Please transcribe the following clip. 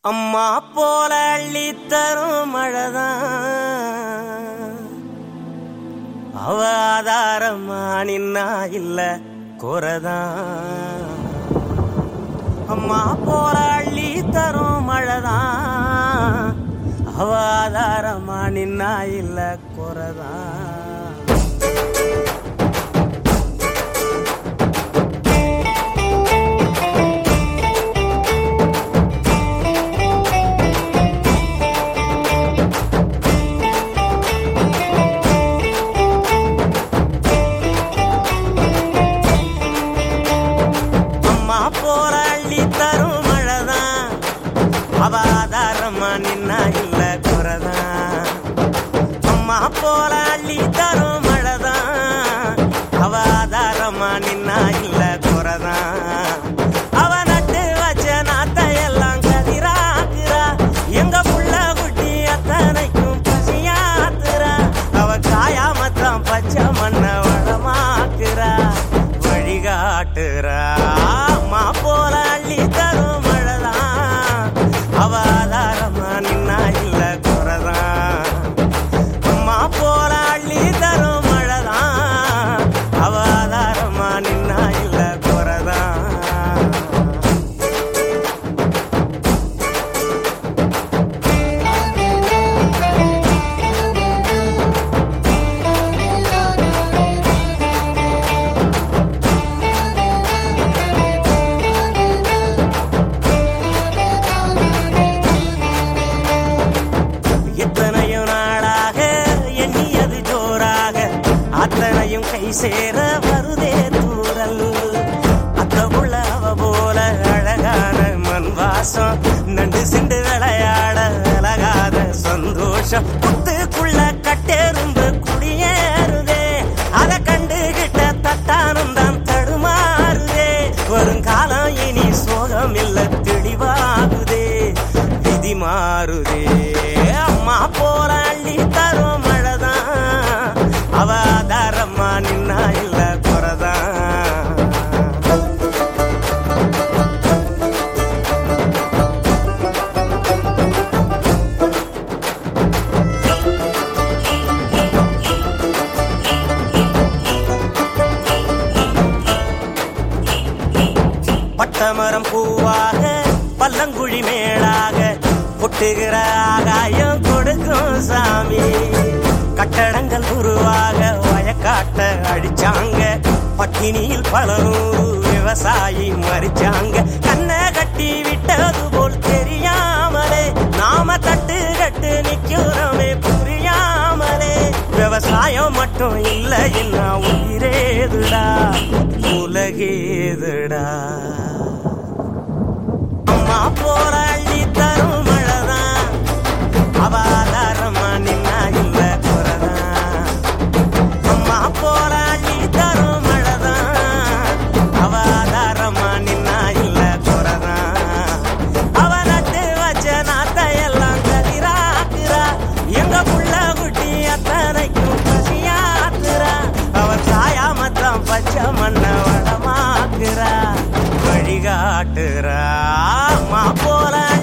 அம்மா போல அள்ளி தரும் மழைதான் அவ ஆதாரமா நின்னா இல்ல குறதான் அம்மா போல அள்ளி தரும் மழைதான் அவ ஆதாரமா நின்னா இல்ல குறதான் அம்மா போல அள்ளி தரும் மழைதான் அவ ஆதாரமா நின்னா இல்ல குறதான் அம்மா போல அள்ளி தரும் மழைதான் அவ ஆதாரமா நின்னா இல்ல குறதான் அவ நட்டு வச்ச நாத்தை எல்லாம் கதிராக்குறா எங்க புள்ள குட்டி அத்தனைக்கும் பசியாத்துறா அவ காயாமத்தான் பச்சை மண்ண வளமாக்குறா வழிகாட்டுறா அம்மா போல அள்ளி தரும் மழைதான் அவ ஆதாரமா நின்னா இல்ல குறதான் அம்மா போல அள்ளி தரும் மழைதான் அவ ஆதாரமா நின்னா இல்ல குறதான் எத்தனையும் நாளாக எண்ணியது ஜோராக அத்தனையும் கை சேர வருதே தூரல் அத்த உள்ள அவ போல அழகான மண் வாசம் நண்டு சிண்டு விளையாட விலகாத சந்தோஷம் புத்துக்குள்ள கட்டெரும்பு குடியேறுதே அத கண்டுகிட்ட தட்டானம் தான் தடுமாறுதே வருங்காலம் இனி சோகம் இல்ல தெளிவாகுதே விதி மாறுதே அம்மா போல அள்ளி தரும் மழைதான் அவ ஆதாரம்மா நின்னா இல்ல குறதான் பட்டமரம் பூவாக பல்லங்குழி மேடாக கொட்டுகிற ஆகாயம் கொடுக்கும் சாமி கட்டடங்கள் உருவாக வயக்காட்ட அடிச்சாங்க பட்டினியில் பல நூறு விவசாயி மறிச்சாங்க கண்ணை கட்டி விட்டது போல் தெரியாமலே நாம தட்டு கட்டு நிக்கிறோமே புரியாமலே விவசாயம் மட்டும் இல்ல என்ன உயிரேதுடா உலகேதுடா அம்மா போல அள்ளி தரும் மழைதான் அவ ஆதாரமா நின்னா இல்ல குறதான் அம்மா போல அள்ளி தரும் மழைதான் அவ ஆதாரமா நின்னா இல்ல குறதான் அவ நட்டு வச்ச நாத்தை எல்லாம் கதிராக்குறா எங்க புள்ள குட்டி அத்தனைக்கும் பசியாத்துறா அவ சாயாமத்தான் பச்சை மண்ண வளமாக்குறா வழிகாட்டுறா அம்மா போல